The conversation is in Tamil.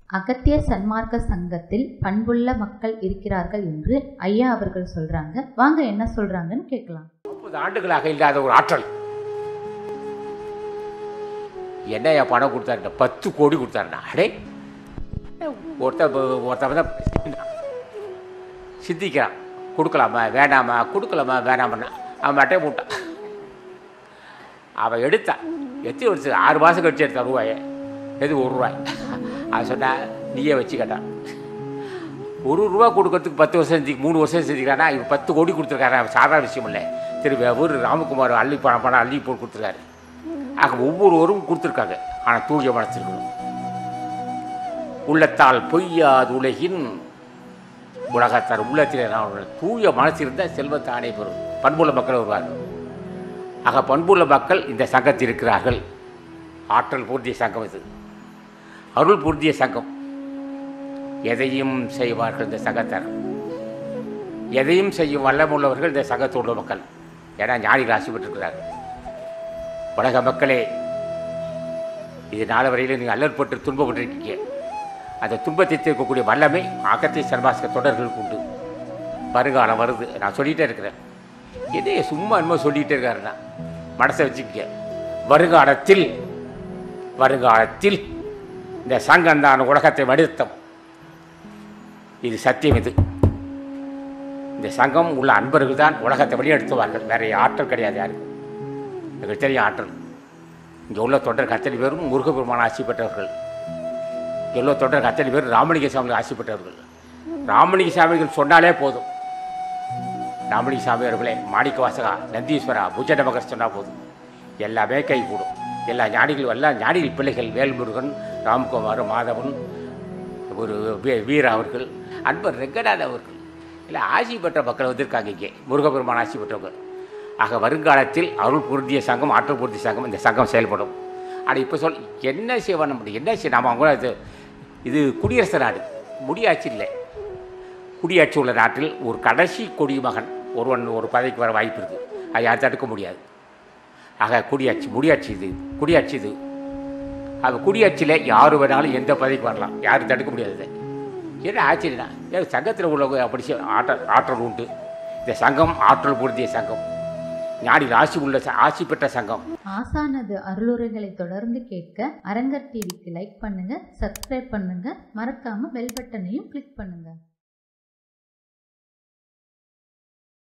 அகத்திய சன்மார்க்க சங்கத்தில் பண்புள்ள மக்கள் இருக்கிறார்கள் என்று ஐயா அவர்கள் சொல்றாங்க வாங்க என்ன சொல்றாங்கன்னு கேட்கலாம் முப்பது ஆண்டுகளாக இல்லாத ஒரு ஆற்றல் என்னையா பணம் கொடுத்தாருன்னா பத்து கோடி கொடுத்தாருண்ணா அடே ஒருத்தன் ப- ஒருத்தன் தான் சிந்திக்கிறான். சிந்திக்கிறான் கொடுக்கலாமா வேணாமா கொடுக்கலாமா வேணாமண்ணா அவன் மட்டையை போட்டான் அவன் எடுத்தான் எத்தனை வருஷம் ஆறு மாதம் கழிச்சு எடுத்தான் ரூபாயை எது ஒரு ரூபாய் அவன் சொன்னா நீயே வச்சுக்கட்டான் ஒரு ரூபா கொடுக்கறதுக்கு பத்து வருஷம் செஞ்சு மூணு வருஷம் செஞ்சுக்கிறானா இவன் பத்து கோடி கொடுத்துருக்காரு அவன் சாதாரண விஷயம் இல்லை திரும்பி அவர் ராமகுமார் அள்ளி பணம் பணம் அள்ளி போட்டு கொடுத்துருக்காரு ஆக ஒவ்வொருவரும் கொடுத்துருக்காங்க ஆனால் தூய மனசு இருக்கணும் உள்ளத்தால் பொய்யாது உலகின் உலகத்தார் உள்ளத்தில் நான் ஒரு தூய மனசு இருந்தால் செல்வத்தானே பெறும் பண்புள்ள மக்கள் வருவார்கள் ஆக பண்புள்ள மக்கள் இந்த சங்கத்தில் இருக்கிறார்கள் ஆற்றல் பூர்த்திய சங்கம் இது அருள் பூர்த்திய சங்கம் எதையும் செய்வார்கள் இந்த சங்கத்தார் எதையும் செய்யும் வல்லமுள்ளவர்கள் இந்த சங்கத்தில் உள்ள மக்கள் ஏன்னா ஞானிகள் ஆசி பெற்றிருக்கிறார்கள் உலக மக்களே இது நாள் வரையில் நீங்கள் அல்லற்பட்டு துன்பப்பட்டிருக்கீங்க அந்த துன்பத்தை தீர்க்கக்கூடிய வல்லமை அகத்திய சர்மாஸ்க தொடர்களுக்கு உண்டு வருங்காலம் வருது நான் சொல்லிகிட்டே இருக்கிறேன் என்னைய சும்மா என்னமோ சொல்லிகிட்டே இருக்காருண்ணா மனசை வச்சுக்க வருங்காலத்தில் வருங்காலத்தில் இந்த சங்கம் தான் உலகத்தை வடித்தம் இது சத்தியம் இது இந்த சங்கம் உள்ள அன்பர்கள் தான் உலகத்தை வழிநடத்துவார்கள் வேற ஆற்றல் கிடையாது யாருக்கு எங்களுக்கு தெரியும் ஆற்றல் இங்கே உள்ள தொண்டர் அத்தனை பேரும் முருகபெருமான ஆசி பெற்றவர்கள் இங்கே உள்ள தொண்டர் அத்தனை பேர் ராமலிங்க சாமி ஆசி பெற்றவர்கள் ராமலிங்க சாமிகள் சொன்னாலே போதும் ராமலிங்க சாமி அவர்களே மாணிக்க வாசகா நந்தீஸ்வரா புஜ நமகர் சொன்னால் போதும் எல்லாமே கை கூடும் எல்லா ஞானிகளும் எல்லாம் ஞானிகள் பிள்ளைகள் வேல்முருகன் ராம்குமார் மாதவன் ஒரு வீ- வீரா அவர்கள் அன்பர் ரெங்கநாத் அவர்கள் இல்லை ஆசி பெற்ற மக்கள் வந்திருக்காங்க இங்கே முருகபெருமான் ஆசி பெற்றவங்க ஆக வருங்காலத்தில் அருள் பொருந்திய சங்கம் ஆற்றல் பொருந்திய சங்கம் இந்த சங்கம் செயல்படும் ஆனால் இப்போ சொல் என்ன செய்ய முடியும் என்ன செய்ய நாம் அவங்க இது இது குடியரசு நாடு முடியாட்சி இல்லை குடியாட்சி உள்ள நாட்டில் ஒரு கடைசி கொடிமகன் ஒருவன் ஒரு பதவிக்கு வர வாய்ப்பு இருக்குது அதை யாரும் தடுக்க முடியாது ஆக குடியாட்சி முடியாட்சி இது குடியாட்சி இது அது குடியாட்சியில் யார் வேணாலும் எந்த பதவிக்கு வரலாம் யாரும் தடுக்க முடியாது இதை. என்ன ஆச்சரியனா ஏன் சங்கத்தில் உள்ளவங்க அப்படி செய்- ஆற்றல் ஆற்றல் உண்டு இந்த சங்கம் ஆற்றல் பொருந்திய சங்கம் ஞானிகள் ஆசி உள்ள ச- ஆசி பெற்ற சங்கம் ஆசானது அருளுரைகளை தொடர்ந்து கேட்க அரங்கர் டிவிக்கு லைக் பண்ணுங்க சப்ஸ்கிரைப் பண்ணுங்க மறக்காம பெல் பட்டனையும் கிளிக் பண்ணுங்க